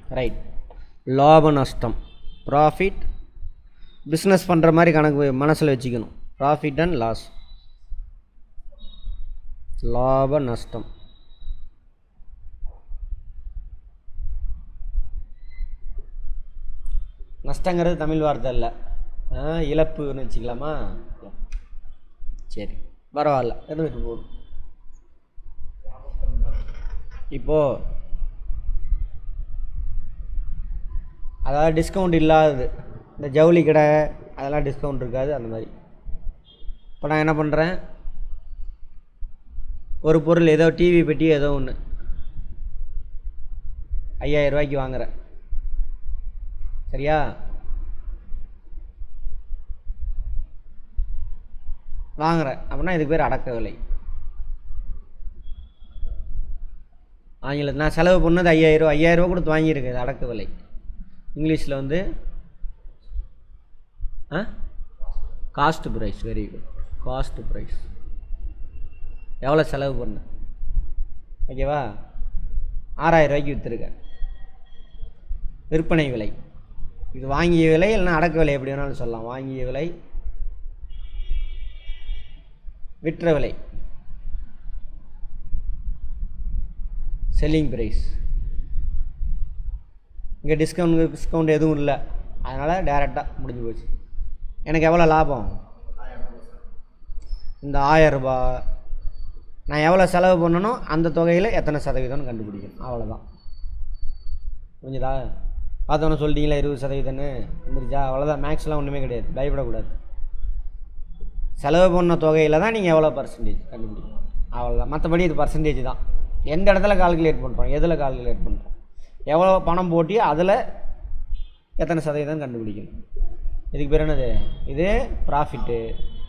Right லாப நஷ்டம் profit business பண்ணுற மாதிரி கணக்கு மனசில் வச்சுக்கணும் ப்ராஃபிட் அண்ட் லாஸ் லாப நஷ்டம் நஷ்டங்கிறது தமிழ் வார்த்தை இல்லை ஆ, இழப்புன்னு வச்சுக்கலாமா சரி பரவாயில்ல இருந்துட்டு போதும் இப்போது அதாவது டிஸ்கவுண்ட் இல்லாதது இந்த ஜவுளி கடை அதெல்லாம் டிஸ்கவுண்ட் இருக்காது அந்த மாதிரி இப்போ நான் என்ன பண்ணுறேன் ஒரு பொருள் ஏதோ டிவி பெட்டி ஏதோ ஒன்று ஐயாயிரம் ரூபாய்க்கு வாங்குறேன் சரியா வாங்குறேன் அப்படின்னா இதுக்கு பேர் அடக்க விலை ஆங்கிலத்தில் நான் செலவு பண்ணது ஐயாயிரம் ஐயாயிரம் ரூபா கொடுத்து வாங்கியிருக்கேன் இது அடக்க விலை இங்கிலீஷில் வந்து ஆ cost price very good cost price எவ்வளோ செலவு பண்ண ஓகேவா ஆறாயிரம் ரூபாய்க்கு விற்றுருக்கேன் விற்பனை விலை இது வாங்கிய விலை இல்லைன்னா அடக்க விலை எப்படி வேணாலும் சொல்லலாம் வாங்கிய விலை விற்ற விலை செல்லிங் ப்ரைஸ் இங்கே டிஸ்கவுண்ட் டிஸ்கவுண்ட் எதுவும் இல்லை அதனால் டேரெக்டாக முடிஞ்சு போச்சு எனக்கு எவ்வளோ லாபம் இந்த ஆயரூபா நான் எவ்வளோ செலவு பண்ணனோ அந்த தொகையில் எத்தனை சதவீதம்னு கண்டுபிடிக்கணும் அவ்வளோதான் புரிஞ்சுதா பார்த்தோன்னே சொல்லிட்டீங்களா இருபது சதவீதம்னு வந்துருச்சா அவ்வளோதான் மேக்ஸ்லாம் ஒன்றுமே கிடையாது பயப்படக்கூடாது செலவு பண்ண தொகையில் தான் நீங்கள் எவ்வளோ பர்சன்டேஜ் கண்டுபிடிக்கணும் அவ்வளோதான் மற்றபடி இது பர்சன்டேஜ் தான் எந்த இடத்துல கால்குலேட் பண்ணுறோம் எதில் கால்குலேட் பண்ணுறோம் எவ்வளோ பணம் போட்டி அதில் எத்தனை சதவீதம் கண்டுபிடிக்கணும் இதுக்கு பேர் என்னது இது ப்ராஃபிட்டு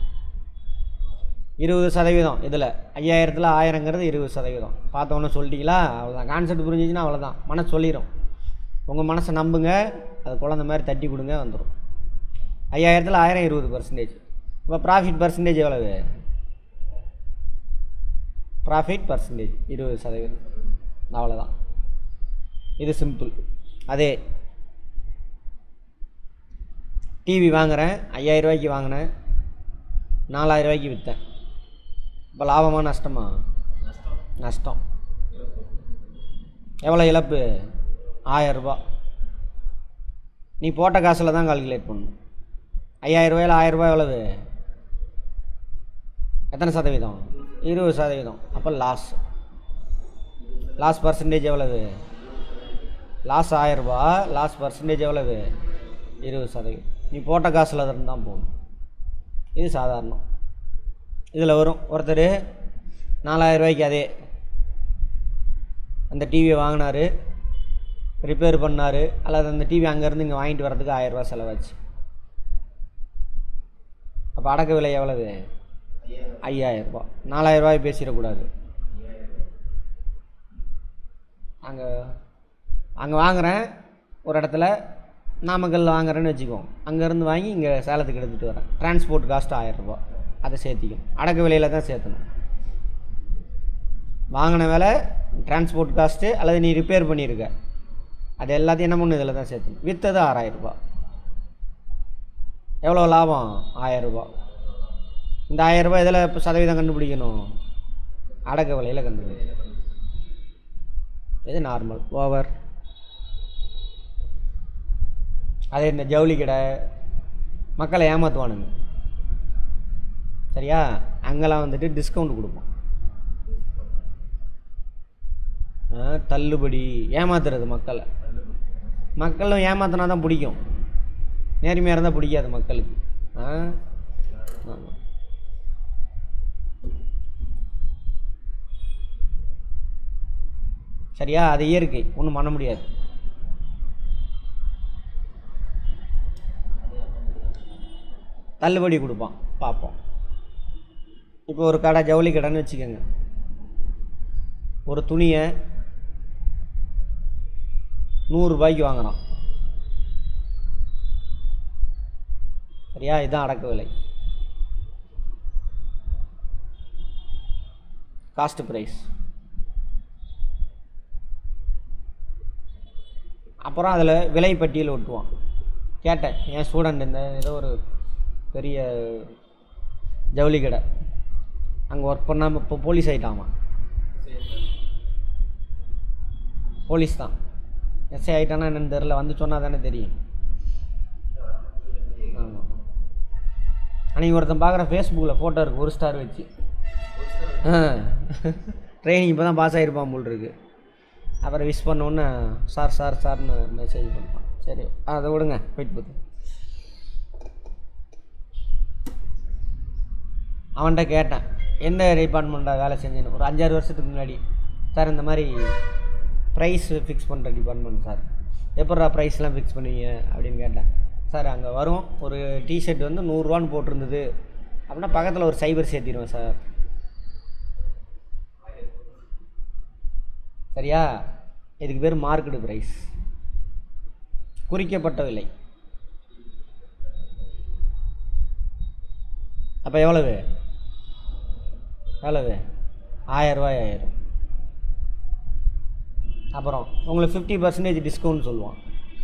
இருபது சதவீதம் இதில் ஐயாயிரத்தில் ஆயிரங்கிறது இருபது சதவீதம் பார்த்தோன்னே சொல்லிட்டீங்களா அவ்வளோதான் கான்செப்ட் புரிஞ்சிச்சுன்னா அவ்வளோதான் மனசு சொல்லிடும் உங்கள் மனசை நம்புங்க அது குழந்த மாதிரி தட்டி கொடுங்க வந்துடும் ஐயாயிரத்தில் ஆயிரம் இருபது பர்சன்டேஜ் இப்போ ப்ராஃபிட் பர்சன்டேஜ் எவ்வளவு ப்ராஃபிட் பர்சன்டேஜ் இருபது சதவீதம் அவ்வளோதான் இது சிம்பிள் அதே டிவி வாங்குகிறேன் ஐயாயிரம் ரூபாய்க்கு வாங்கினேன் நாலாயிரம் ரூபாய்க்கு விற்றேன் இப்போ லாபமா நஷ்டமா நஷ்டம் எவ்வளோ இழப்பு ஆயிரம் ரூபாய் நீ போட்ட காசில் தான் கால்குலேட் பண்ணணும் ஐயாயிரம் ரூபாயில் ஆயிரம் ரூபாய் எவ்வளவு எத்தனை சதவீதம் இருபது சதவீதம் அப்போ லாஸ் லாஸ் பர்சன்டேஜ் எவ்வளவு லாஸ் ஆயிரரூபா லாஸ் பர்சன்டேஜ் எவ்வளவு இருபது சதவீதம் நீ போட்ட காசில் இருந்து தான் போகணும் இது சாதாரணம் இதில் வரும் ஒருத்தர் நாலாயிரம் ரூபாய்க்கு அதே அந்த டிவியை வாங்கினாரு ரிப்பேர் பண்ணார் அல்லது அந்த டிவி அங்கேருந்து இங்கே வாங்கிட்டு வரதுக்கு ஆயிரரூபா செலவாச்சு அப்போ அடக்க விலை எவ்வளவு ஐயாயிரரூபா நாலாயிரம் ரூபாய் பேசிடக்கூடாது அங்கே அங்கே வாங்குகிறேன் ஒரு இடத்துல நாமக்கல்ல வாங்குறேன்னு வச்சுக்கோ அங்கேருந்து வாங்கி இங்கே சேலத்துக்கு எடுத்துகிட்டு வரேன் டிரான்ஸ்போர்ட் காஸ்ட் ஆயிரரூபா அதை சேர்த்திக்கும் அடக்க விலையில் தான் சேர்த்தணும் வாங்கின விலை டிரான்ஸ்போர்ட் காஸ்ட்டு அல்லது நீ ரிப்பேர் பண்ணியிருக்க அது எல்லாத்தையும் என்ன பண்ணு இதில் தான் சேர்த்தணும் விற்றது ஆறாயிரரூபா எவ்வளோ லாபம் ஆயரூபா இந்த ஆயரூபா இதில் இப்போ சதவீதம் கண்டுபிடிக்கணும் அடக்க விலையில் கண்டுபிடிக்கணும் இது நார்மல் ஓவர் அதே இந்த ஜவுளி கடை மக்களை ஏமாற்றுவானுங்க சரியா அங்கெல்லாம் வந்துட்டு டிஸ்கவுண்ட் கொடுப்போம் ஆ, தள்ளுபடி ஏமாத்துறது மக்களை மக்களும் ஏமாத்தினா தான் பிடிக்கும் நேர்மையாக இருந்தால் பிடிக்காது மக்களுக்கு ஆ ஆமா. சரியா அது இயற்கை ஒன்றும் பண்ண முடியாது தள்ளுபடி கொடுப்பான் பார்ப்போம் இப்போ ஒரு கடை ஜவுளி கடைன்னு வச்சுக்கோங்க ஒரு துணியை நூறுரூபாய்க்கு வாங்குறான் சரியா இதுதான் அடக்க விலை காஸ்ட் ப்ரைஸ் அப்புறம் அதில் விலை பட்டியல் ஒட்டுவான் கேட்டேன் என் ஸ்டூடெண்ட் இந்த ஏதோ ஒரு பெரிய ஜவுளி கடை அங்கே ஒர்க் பண்ணாமல் இப்போ போலீஸ் ஆகிட்டாமா போலீஸ் தான் எஸ்ஐ ஆகிட்டானா என்னன்னு தெரில வந்து சொன்னால் தானே தெரியும் ஆமாம் அன்றைக்கி ஒருத்தன் பார்க்குற ஃபேஸ்புக்கில் ஃபோட்டோ இருக்குது ஒரு ஸ்டார் வச்சு ட்ரைனிங் இப்போ தான் பாஸ் ஆகிருப்பான் போல் இருக்கு அப்புறம் விஷ் பண்ணோன்னே சார் சார் சார்னு மெசேஜ் பண்ணுவான் சரி அதை விடுங்க போயிட்டு போகுது அவன்கிட்ட கேட்டேன் எந்த டிபார்ட்மெண்ட்டாக வேலை செஞ்சேன்னு ஒரு அஞ்சாறு வருஷத்துக்கு முன்னாடி சார் இந்த மாதிரி ப்ரைஸ் ஃபிக்ஸ் பண்ணுற டிபார்ட்மெண்ட் சார் எப்பட்றா ப்ரைஸ்லாம் ஃபிக்ஸ் பண்ணுவீங்க அப்படின்னு கேட்டேன் சார் அங்கே வரும் ஒரு டிஷர்ட் வந்து நூறுரூவான்னு போட்டிருந்தது அப்படின்னா பக்கத்தில் ஒரு சைபர் சேர்த்திடுவேன் சார் சரியா இதுக்கு பேர் மார்க்கெட்டு ப்ரைஸ் குறிக்கப்பட்ட விலை அப்போ எவ்வளவு எவ்வளவு ஆயிரம் ரூபாய் ஆயிரும் அப்புறம் உங்களுக்கு ஃபிஃப்டி பர்சன்டேஜ் டிஸ்கவுண்ட் சொல்லுவான்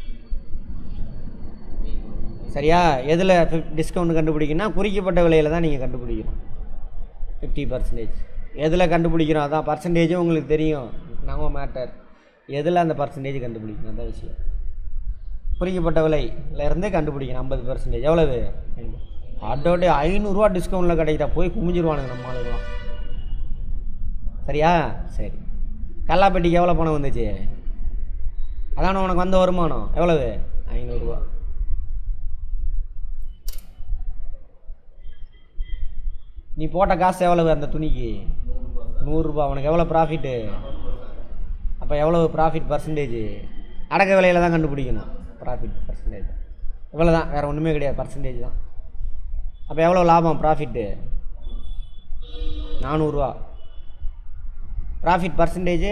சரியா எதில் டிஸ்கவுண்ட் கண்டுபிடிக்கணும்னா குறிக்கப்பட்ட விலையில் தான் நீங்கள் கண்டுபிடிக்கணும் ஃபிஃப்டி பர்சன்டேஜ் எதில் கண்டுபிடிக்கிறோம் அதான் பர்சன்டேஜும் உங்களுக்கு தெரியும் நம்ம மேட்டர் எதில் அந்த பர்சன்டேஜ் கண்டுபிடிக்கணும் அதான் விஷயம் குறிக்கப்பட்ட விலையில இருந்தே கண்டுபிடிக்கணும் ஐம்பது பர்சன்டேஜ் எவ்வளவு அதோட ஐநூறுரூவா டிஸ்கவுண்ட்டில் கிடைக்கிட்டா போய் குமிஞ்சிருவானுங்க நம்ம ஆளுங்களாம் சரியா சரி கல்லாப்பட்டிக்கு எவ்வளோ பணம் வந்துச்சு அதான உனக்கு வந்த வருமானம் எவ்வளவு ஐநூறுரூவா நீ போட்ட காசு எவ்வளவு அந்த துணிக்கு நூறுரூபா உனக்கு எவ்வளோ ப்ராஃபிட்டு அப்போ எவ்வளோ ப்ராஃபிட் பர்சன்டேஜ் அடக்க விலையில் தான் கண்டுபிடிக்கணும் ப்ராஃபிட் பர்சன்டேஜ் இவ்வளோ தான் வேறு ஒன்றுமே கிடையாது பர்சன்டேஜ் தான் அப்போ எவ்வளோ லாபம் ப்ராஃபிட்டு நானூறுரூவா ப்ராஃபிட் பர்சன்டேஜ்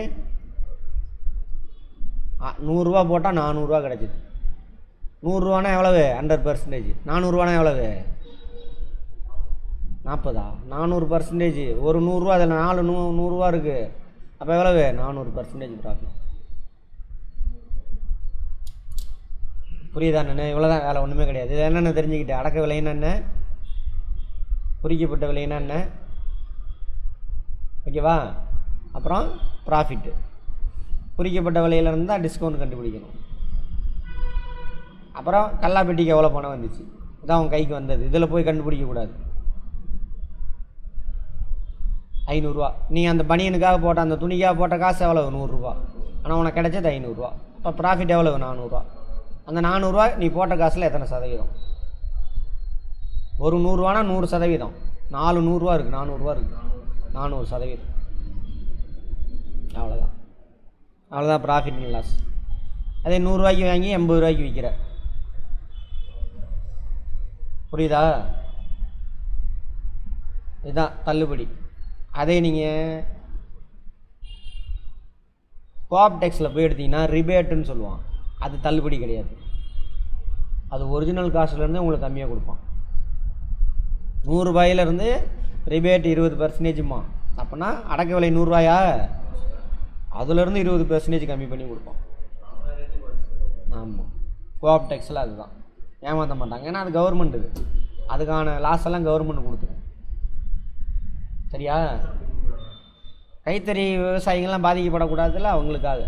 நூறுரூவா போட்டால் நானூறுரூவா கிடச்சிது நூறுரூவானா எவ்வளவு ஹண்ட்ரட் பர்சன்டேஜ் நானூறுரூவானா எவ்வளவு நாற்பதா நானூறு பர்சன்டேஜ் ஒரு நூறுரூவா அதில் நாலு நூ நூறுரூவா இருக்குது அப்போ எவ்வளவு நானூறு பர்சன்டேஜ் ப்ராஃபிட் புரியுதா அண்ணே இவ்வளோதான் வேலை ஒன்றுமே கிடையாது இது என்னென்ன தெரிஞ்சுக்கிட்டேன் அடக்க விலைன்னா என்ன குறிக்கப்பட்ட விலைன்னா என்ன ஓகேவா அப்புறம் ப்ராஃபிட்டு குறிக்கப்பட்ட விலையில இருந்தால் டிஸ்கவுண்ட் கண்டுபிடிக்கணும் அப்புறம் கல்லாப்பெட்டிக்கு எவ்வளோ பணம் வந்துச்சு இதான் உன் கைக்கு வந்தது இதில் போய் கண்டுபிடிக்கக்கூடாது ஐநூறுரூவா நீ அந்த பனியனுக்காக போட்ட அந்த துணிக்காக போட்ட காசு எவ்வளவு நூறுரூவா ஆனால் உனக்கு கிடைச்சது ஐநூறுரூவா இப்போ ப்ராஃபிட் எவ்வளவு நானூறுரூவா அந்த நானூறுரூவா நீ போட்ட காசில் எத்தனை சதவீதம் ஒரு நூறுரூவானா நூறு சதவீதம் நாலு நூறுரூவா இருக்குது நானூறுரூவா இருக்குது நானூறு சதவீதம் அவ்வளோதான் அவ்வளோதான் ப்ராஃபிட் அண்ட் லாஸ் அதே நூறுரூவாய்க்கு வாங்கி எண்பது ரூபாய்க்கு விற்கிற புரியுதா இதுதான் தள்ளுபடி அதே நீங்கள் கோஆப்டெக்ஸில் போய் எடுத்தீங்கன்னா ரிபேட்டுன்னு சொல்லுவான் அது தள்ளுபடி கிடையாது அது ஒரிஜினல் காசுலேருந்து உங்களுக்கு கம்மியாக கொடுப்பான் நூறுரூபாயிலேருந்து ரிபேட் இருபது பர்சன்டேஜுமா அப்போனா அடக்க விலை நூறுரூவாயா அதுலேருந்து இருபது பர்சன்டேஜ் கம்மி பண்ணி கொடுப்பான் ஆமாம் கோஆப்டெக்ஸில் அதுதான் ஏமாற்ற மாட்டாங்க ஏன்னா அது கவர்மெண்ட் இது அதுக்கான லாஸ் எல்லாம் கவர்மெண்ட் கொடுத்துரும் சரியா கைத்தறி விவசாயிகள்லாம் பாதிக்கப்படக்கூடாதுல்ல அவங்களுக்காக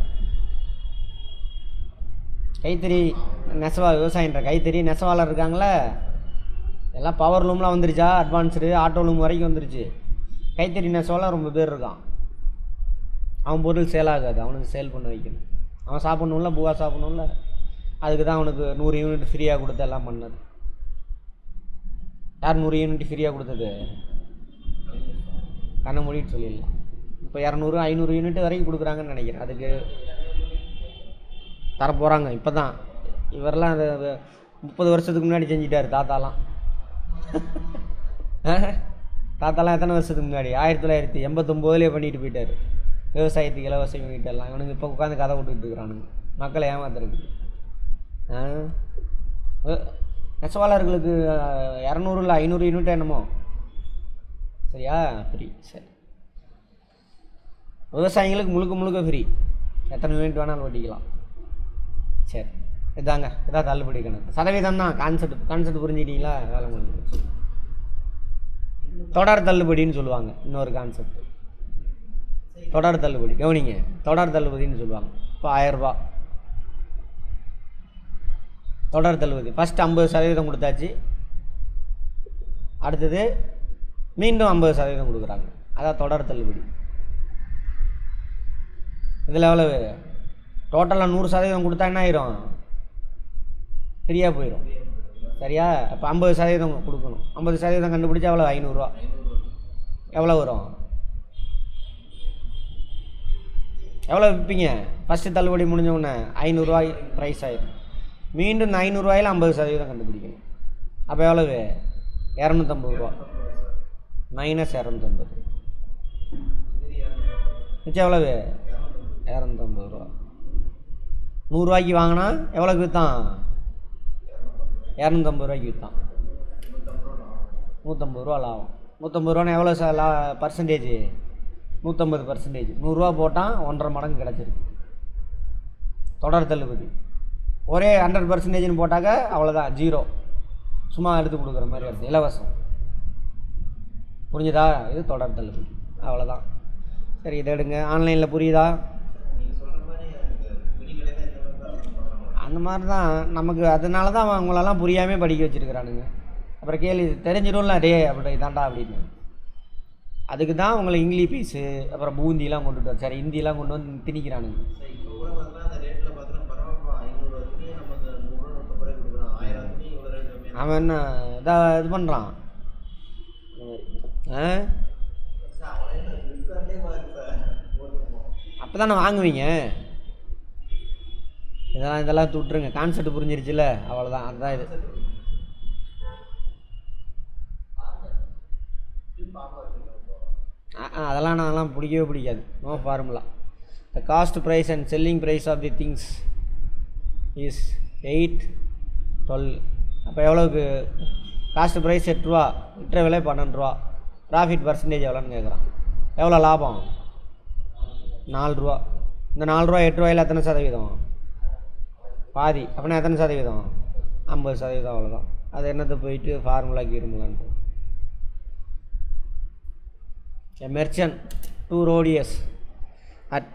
கைத்தறி நெசவா விவசாயின்ற கைத்தறி நெசவாளர் இருக்காங்களே எல்லாம் பவர் லூம்லாம் வந்துருச்சா அட்வான்ஸ்டு ஆட்டோ லூம் வரைக்கும் வந்துருச்சு கைத்தறி நெசவாலாம் ரொம்ப பேர் இருக்கான் அவன் பொருள் சேல் ஆகாது அவனுக்கு சேல் பண்ண வைக்கணும் அவன் சாப்பிட்ணும்ல பூவா சாப்பிட்ணும்ல அதுக்கு தான் அவனுக்கு நூறு யூனிட் ஃப்ரீயாக கொடுத்து எல்லாம் பண்ணது யார் நூறு யூனிட் ஃப்ரீயாக கொடுத்தது கண்ண மூடிட்டு சொல்லிடலாம் இப்போ இரநூறு ஐநூறு யூனிட் வரைக்கும் கொடுக்குறாங்கன்னு நினைக்கிறேன் அதுக்கு தரப்போகிறாங்க இப்போ தான் இவரெல்லாம் அது அது முப்பது வருஷத்துக்கு முன்னாடி செஞ்சிட்டாரு தாத்தாலாம் தாத்தாலாம் எத்தனை வருஷத்துக்கு முன்னாடி ஆயிரத்தி தொள்ளாயிரத்தி எண்பத்தொம்போதுலேயே பண்ணிட்டு போயிட்டாரு விவசாயத்துக்கு இலவச யூனிட் எல்லாம் இவனுங்க இப்போ உட்காந்து கதை விட்டுட்டு இருக்கிறானுங்க மக்களை ஏமாத்துறது ஆ வி- நெசவாளர்களுக்கு இரநூறு இல்லை ஐநூறு யூனிட் என்னமோ சரியா ஃப்ரீ சரி விவசாயிங்களுக்கு முழுக்க முழுக்க ஃப்ரீ எத்தனை யூனிட் வேணாலும் ஓட்டிக்கலாம் சரி இதாங்க இதான் தள்ளுபடி கணக்கு சதவீதம் தான் கான்செப்ட் கான்செப்ட் புரிஞ்சுக்கிட்டீங்களா வேலை முடிஞ்சு தொடர் தள்ளுபடின்னு சொல்லுவாங்க இன்னொரு கான்செப்ட் தொடர் தள்ளுபடி கவனிங்க தொடர் தள்ளுபடின்னு சொல்லுவாங்க இப்போ ஆயரூபா தொடர் தள்ளுபடி ஃபஸ்ட் ஐம்பது சதவீதம் கொடுத்தாச்சு அடுத்தது மீண்டும் ஐம்பது சதவீதம் கொடுக்குறாங்க அதான் தொடர் தள்ளுபடி இதில் எவ்வளவு டோட்டலாக நூறு சதவீதம் கொடுத்தா என்ன ஆயிரும் ஃப்ரீயாக போயிடும் சரியா அப்போ ஐம்பது சதவீதம் கொடுக்கணும் ஐம்பது சதவீதம் கண்டுபிடிச்சா எவ்வளோ ஐநூறுரூவா எவ்வளோ வரும் எவ்வளோ விற்பீங்க ஃபஸ்ட்டு தள்ளுபடி முடிஞ்ச உடனே ஐநூறுரூவாய் ப்ரைஸ் ஆயிடும் மீண்டும் இந்த ஐநூறுரூவாயில் ஐம்பது சதவீதம் கண்டுபிடிக்கணும் அப்போ எவ்வளவு இரநூத்தம்பது ரூபா மைனஸ் இரநூத்தம்பது மிச்சம் எவ்வளவு இரநூத்தம்பது ரூபா நூறுரூவாய்க்கு வாங்கினா எவ்வளோக்கு விற்றான் இரநூத்தம்பது ரூபாய்க்கு விற்றான் நூற்றம்பது ரூபா லாபம் நூற்றம்பது ரூபானா எவ்வளோ சார் லா பர்சன்டேஜ் நூற்றம்பது பர்சன்டேஜ் நூறுரூவா போட்டால் ஒன்றரை மடங்கு கிடச்சிருக்கு தொடர் தள்ளுபடி ஒரே ஹண்ட்ரட் பர்சன்டேஜ்னு போட்டாக்க அவ்வளோதான் ஜீரோ சும்மா எடுத்து கொடுக்குற மாதிரி வருது இலவசம் புரிஞ்சுதா இது தொடர் தள்ளுபடி அவ்வளோதான் சரி இதை எடுங்க ஆன்லைனில் புரியுதா அந்த மாதிரி தான் நமக்கு அதனால தான் அவங்களெல்லாம் புரியாமல் படிக்க வச்சுருக்கிறானுங்க அப்புறம் கேள்வி தெரிஞ்சிடும்ல டே அப்படி இதாண்டா அப்படின்னு அதுக்கு தான் உங்களை இங்கிலீஷ் பீஸு அப்புறம் பூந்திலாம் கொண்டுட்டு வர சரி ஹிந்திலாம் கொண்டு வந்து திணிக்கிறானுங்க இப்போ கூட பார்த்தீங்கன்னா அந்த ரேட்டில் பார்த்தீங்கன்னா பரவாயில்ல ஐநூறு துணி நமக்கு நூறு நூற்றம்பது ரூபாய் கொடுக்குறோம் ஆயிரம் துணி இவ்வளோ ரேட் கம்மியாக அவன் என்ன இதாக இது பண்ணுறான் ஆ அவ்வளோ என்ன ஃப்ளிப்கார்ட்லேயே மாதிரி சார் போட்டுருப்போம் அப்போ தானே வாங்குவீங்க இதெல்லாம் இதெல்லாம் விட்டுருங்க கான்செப்ட் புரிஞ்சிருச்சுல அவ்வளோதான் அதுதான் இது ஆ ஆ, அதெல்லாம் நான் அதெல்லாம் பிடிக்கவே பிடிக்காது no formula the cost price and selling price of the things is eight twelve அப்போ எவ்வளோக்கு காஸ்ட் ப்ரைஸ் எட்டு ரூபா விற்ற விலை பன்னெண்டு ரூபா ப்ராஃபிட் பர்சன்டேஜ் எவ்வளோன்னு கேட்குறான் எவ்வளோ லாபம் நாலு ரூபா இந்த நாலு ரூபா எட்டு ரூபாயில் எத்தனை சதவீதம் பாதி அப்படின்னா எத்தனை சதவீதம் ஐம்பது சதவீதம் அவ்வளோதான் அது என்னத்தை போயிட்டு ஃபார்முலாக்கு இருமலான்ட்டு A merchant to Rhodius at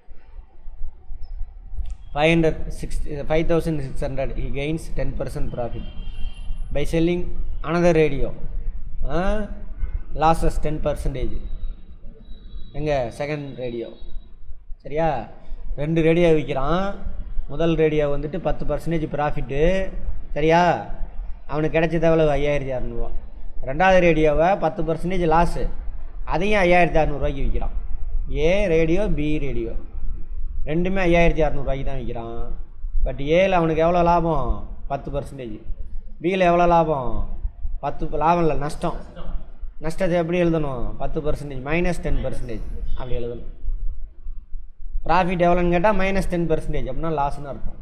560 5600 he gains 10% profit by selling another radio uh, losses 10 percentage எங்க செகண்ட் ரேடியோ சரியா ரெண்டு ரேடியோ விற்கிறான் முதல் ரேடியோ வந்துட்டு பத்து பர்சன்டேஜ் ப்ராஃபிட்டு சரியா அவனுக்கு கிடைச்சது எவ்வளவு ஐயாயிரத்தி அறநூறுவா ரெண்டாவது ரேடியோவை பத்து பர்சன்டேஜ் லாஸு அதையும் ஐயாயிரத்தி அறநூறுவாய்க்கு விற்கிறான் ஏ ரேடியோ பி ரேடியோ ரெண்டுமே ஐயாயிரத்தி அறநூறுவாய்க்கு தான் விற்கிறான் பட் ஏல அவனுக்கு எவ்வளோ லாபம் பத்து பர்சன்டேஜ் பியில் எவ்வளோ லாபம் பத்து லாபம் இல்லை நஷ்டம் நஷ்டத்தை எப்படி எழுதணும் பத்து பர்சன்டேஜ் மைனஸ் டென் பர்சன்டேஜ் அப்படி எழுதணும் ப்ராஃபிட் எவ்வளோன்னு கேட்டால் மைனஸ் டென் பர்சன்டேஜ் அப்படின்னா லாஸ்னு அர்த்தம்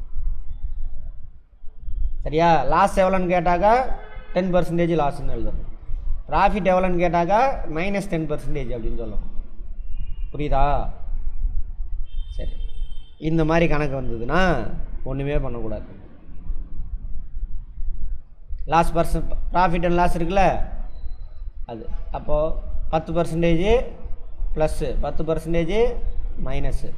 சரியா லாஸ் எவ்வளோன்னு கேட்டாக்கா டென் பர்சன்டேஜ் லாஸ்ன்னு எழுதணும் ப்ராஃபிட் எவ்வளோன்னு கேட்டாக்கா மைனஸ் டென் பர்சன்டேஜ் அப்படின்னு சொல்லணும் புரியுதா சரி இந்த மாதிரி கணக்கு வந்ததுன்னா ஒன்றுமே பண்ணக்கூடாது loss percent profit and loss இருக்குல்ல அது அப்போது பத்து பர்சன்டேஜ் ப்ளஸ்ஸு பத்து பர்சன்டேஜ் மைனஸு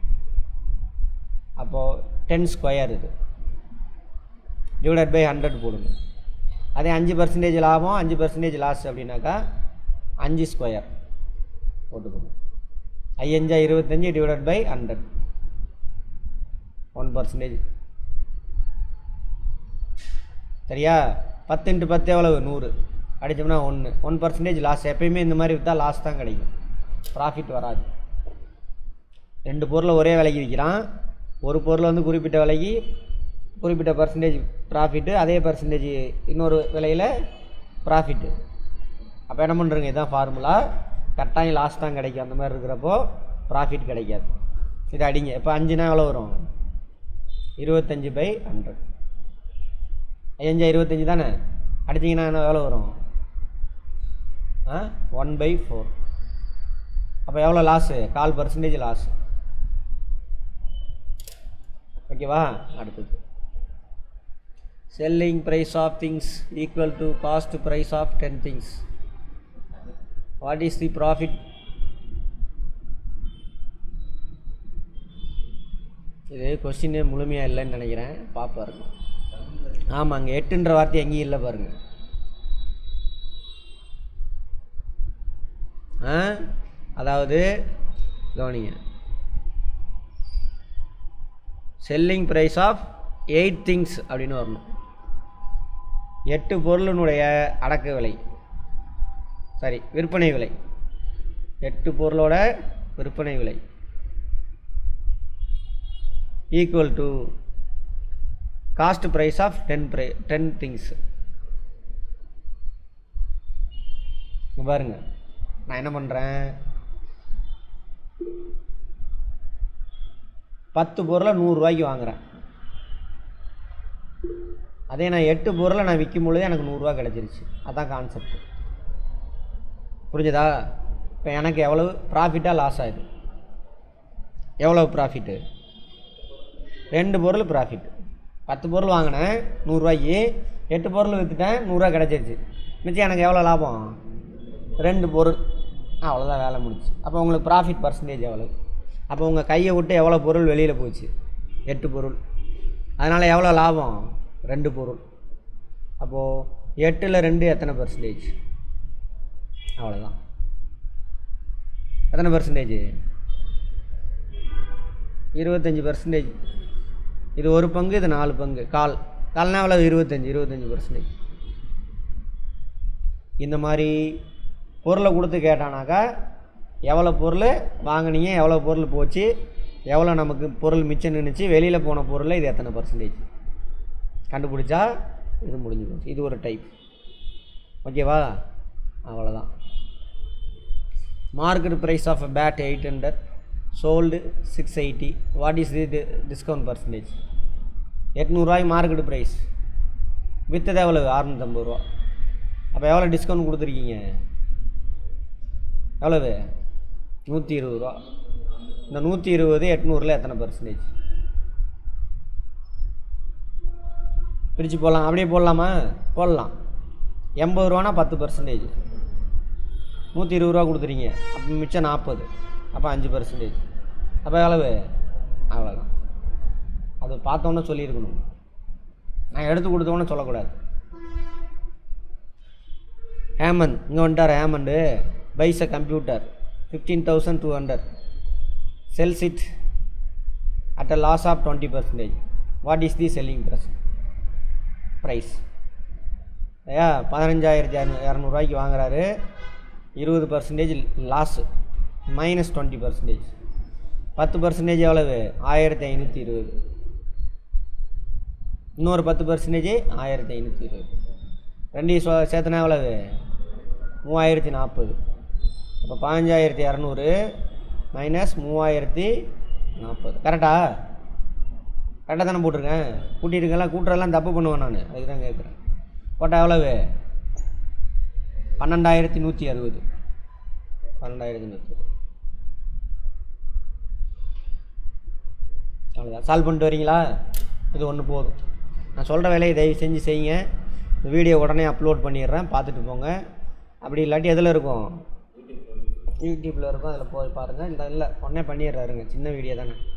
அப்போது டென் ஸ்கொயர் இது டிவைடட் பை ஹண்ட்ரட் போடுங்க அதே அஞ்சு பர்சன்டேஜ் லாபம் அஞ்சு பர்சன்டேஜ் லாஸ் அப்படின்னாக்கா அஞ்சு ஸ்கொயர் போட்டுக்கணும் ஐயஞ்சா இருபத்தஞ்சி divided by hundred one percentage சரியா பத்து இன்ட்டு பத்து எவ்வளவு நூறு அடித்தோம்னா ஒன்று ஒன் பர்சன்டேஜ் லாஸ் எப்பயுமே இந்த மாதிரி விற்றா லாஸ் தான் கிடைக்கும் ப்ராஃபிட் வராது ரெண்டு பொருளை ஒரே விலைக்கு விற்கிறான் ஒரு பொருள் வந்து குறிப்பிட்ட விலைக்கு குறிப்பிட்ட பர்சன்டேஜ் ப்ராஃபிட்டு அதே பர்சன்டேஜ் இன்னொரு விலையில் ப்ராஃபிட்டு அப்போ என்ன பண்ணுறங்க இதுதான் ஃபார்முலா கட்டாயம் லாஸ் தான் கிடைக்கும் அந்த மாதிரி இருக்கிறப்போ ப்ராஃபிட் கிடைக்காது இது அடிங்க இப்போ அஞ்சுனா எவ்வளோ வரும் இருபத்தஞ்சி பை ஹண்ட்ரட் ஐயஞ்சா இருபத்தஞ்சி தானே அடிச்சிங்கன்னா என்ன எவ்வளோ வரும் ஆ ஒன் பை ஃபோர் அப்போ எவ்வளோ லாஸு கால் பர்சன்டேஜ் லாஸ் ஓகேவா அடுத்தது selling price of things equal to cost price of ten things what is the profit இது கொஸ்டினே முழுமையாக இல்லைன்னு நினைக்கிறேன் பார்ப்பாருங்க ஆமாங்க எட்டுன்ற வார்த்தை எங்கேயும் இல்லை பாருங்க ஆ அதாவது கவனிங்க selling price of eight things அப்படின்னு வரணும் எட்டு பொருளினுடைய அடக்க விலை சாரி விற்பனை விலை எட்டு பொருளோட விற்பனை விலை equal to cost price of ten price ten things பாருங்க நான் என்ன பண்ணுறேன் பத்து பொருளை நூறுரூவாய்க்கு வாங்குறேன் அதே நான் எட்டு பொருளை நான் விற்கும் பொழுது எனக்கு நூறுரூவா கிடச்சிருச்சு அதான் கான்செப்ட் புரிஞ்சுதா இப்போ எனக்கு எவ்வளவு ப்ராஃபிட்டாக லாஸ் ஆகுது எவ்வளவு ப்ராஃபிட்டு ரெண்டு பொருள் ப்ராஃபிட் பத்து பொருள் வாங்கினேன் நூறுரூவாய்க்கு எட்டு பொருள் விற்றுட்டேன் நூறுரூவா கிடச்சிருச்சு மிச்சம் எனக்கு எவ்வளோ லாபம் ரெண்டு பொருள் அவ்வளோதான் வேலை முடிச்சு அப்போ உங்களுக்கு ப்ராஃபிட் பர்சன்டேஜ் எவ்வளோ அப்போ உங்கள் கையை விட்டு எவ்வளோ பொருள் வெளியில் போச்சு எட்டு பொருள் அதனால் எவ்வளோ லாபம் ரெண்டு பொருள் அப்போது எட்டில் ரெண்டு எத்தனை பர்சன்டேஜ் அவ்வளோதான் எத்தனை பர்சன்டேஜ் இருபத்தஞ்சி பர்சன்டேஜ் இது ஒரு பங்கு இது நாலு பங்கு கால் கால்னா எவ்வளோ இருபத்தஞ்சி இருபத்தஞ்சி பர்சன்டேஜ் இந்த மாதிரி பொருளை கொடுத்து கேட்டானாக்கா எவ்வளோ பொருள் வாங்குனீங்க எவ்வளோ பொருள் போச்சு எவ்வளோ நமக்கு பொருள் மிச்சம் நின்றுச்சு வெளியில் போன பொருளில் இது எத்தனை பர்சன்டேஜ் கண்டுபிடிச்சா இது முடிஞ்சு போச்சு இது ஒரு டைப் ஓகேவா அவ்வளோதான் market price of a bat eight hundred sold six eighty what is the discount percentage எட்நூறுவாய் மார்க்கெட் ப்ரைஸ் விற்றது எவ்வளவு அறுநூற்றம்பது ரூபா அப்போ எவ்வளோ டிஸ்கவுண்ட் கொடுத்துருக்கீங்க எவ்வளவு நூற்றி இருபது ரூபா இந்த நூற்றி இருபது எட்நூறில் எத்தனை பர்சன்டேஜ் பிரித்து போடலாம் அப்படியே போடலாமா போடலாம் எண்பது ரூபானா பத்து பர்சன்டேஜ் நூற்றி இருபது ரூபா கொடுத்துறீங்க அப்போ மிச்சம் நாற்பது அப்போ அஞ்சு பர்சன்டேஜ் அப்போ எவ்வளவு அவ்வளோதான் அது பார்த்தோன்னே சொல்லியிருக்கணும் நான் எடுத்து கொடுத்தோன்னே சொல்லக்கூடாது ஹேமந்த் இங்கே வந்துட்டார் Hemant buys a computer fifteen thousand two hundred sells it at a loss of twenty percentage what is the selling price price ஐயா பதினஞ்சாயிரத்தி இரநூ இரநூறுவாய்க்கு வாங்குறாரு இருபது percentage loss minus twenty percentage பத்து பர்சன்டேஜ் எவ்வளவு ஆயிரத்தி ஐநூற்றி இருபது இன்னொரு பத்து பர்சன்டேஜ் ஆயிரத்தி ஐநூற்றி இருபது ரெண்டையும் சொ சேர்த்தனா எவ்வளவு மூவாயிரத்தி நாற்பது அப்போ பதினஞ்சாயிரத்தி இரநூறு மைனஸ் மூவாயிரத்தி நாற்பது கரெக்டா கரெக்டாக தானே போட்டிருக்கேன் கூட்டியிருக்கெல்லாம் கூட்டுறதெல்லாம் தப்பு பண்ணுவேன் நான் அதுக்கு தான் கேட்குறேன் போட்டால் எவ்வளவு பன்னெண்டாயிரத்தி நூற்றி அறுபது பன்னெண்டாயிரத்தி நூற்றி அவ்வளோதான் சால்வ் பண்ணிட்டு வரீங்களா இது ஒன்று போதும் நான் சொல்கிற வேலையை தயவு செஞ்சு செய்யுங்க இந்த வீடியோ உடனே அப்லோட் பண்ணிடுறேன் பார்த்துட்டு போங்க அப்படி இல்லாட்டி எதில் இருக்கும் யூடியூப்பில் இருக்கும் அதில் போய் பாருங்கள் இந்த இல்லை உடனே பண்ணிடுறாருங்க சின்ன வீடியோ தானே